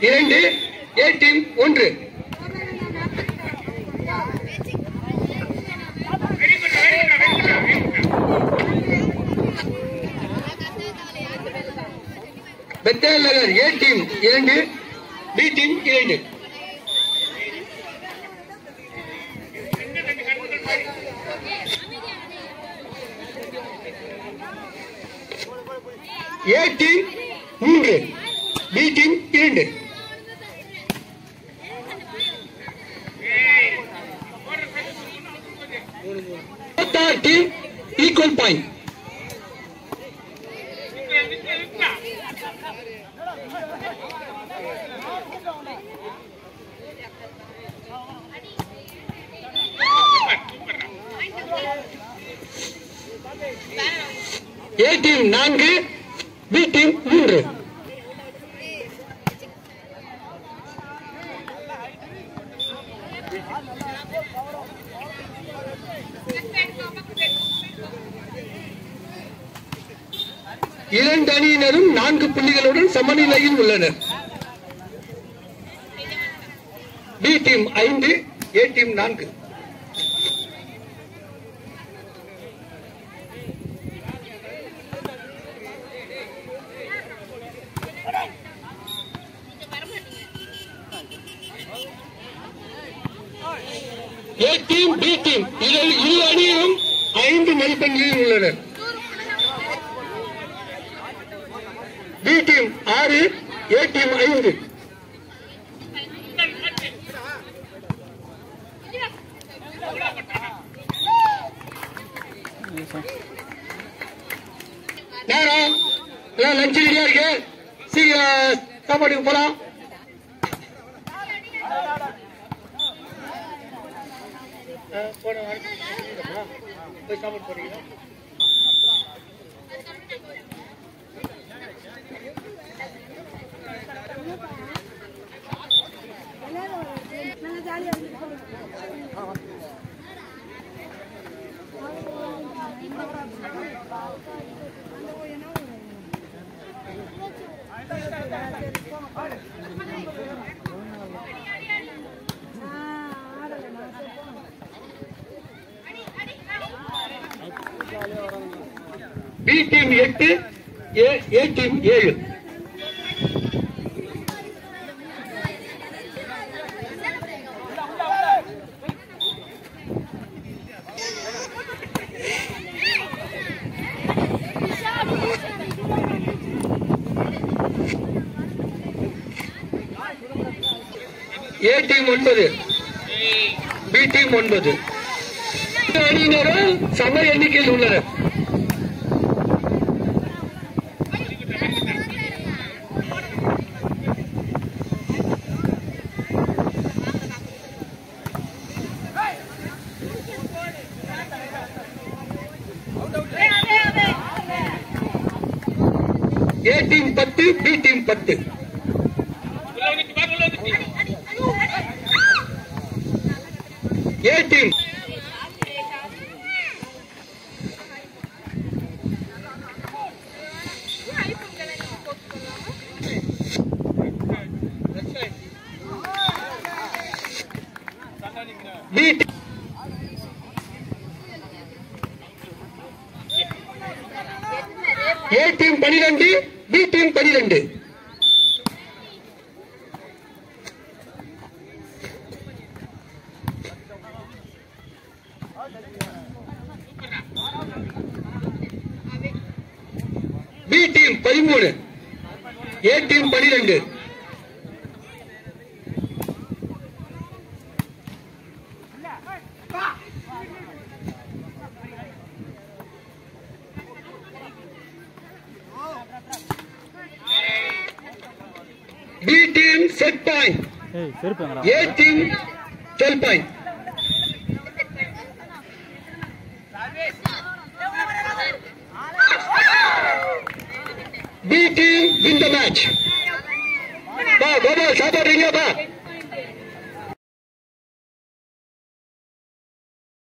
இரண்டு A team ஒன்று Bethel Nagar A team இரண்டு பி டீம் இரண்டு ஏ டீம் மூன்று பி டீம் இரண்டு team equal point A team நான்கு பி டீம் மூன்று இரண்டு அணியினரும் நான்கு புள்ளிகளுடன் சமநிலையில் உள்ளனர் பி டீம் ஐந்து ஏ டீம் நான்கு ஏ டீம் பி டீம் இதில் இரு அணியிலும் ஐந்து மதிப்பெண்களில் உள்ளனர் பி டீம் ஆறு ஏ டீம் ஐந்து நேரம் எல்லாம் லஞ்ச் ரெடியா இருக்கு சீக்கிரம் சாப்பாட்டுக்கு போலாம் போய் சாப்பாடு போறீங்களா நல்லா ஜாலியாக இருந்துட்டு பி டீம் எட்டு ஏ ஏ டீம் ஏழு ஏ டீம் ஒன்பது பி டீம் ஒன்பது இந்த அணியினரும் சம எண்ணிக்கையில் உள்ளனர் ஏ டீம் பத்து பி டீம் பத்து A team B team A team பனிரெண்டு பி டீம் பனிரெண்டு பி டீம் பதிமூணு ஏ டீம் பனிரெண்டு பி டீம் செட் பாயிண்ட் ஏய் செருப்பு எங்கடா A team twelve point B team win the match பா பாபா சாப்பாடுறீங்களா பா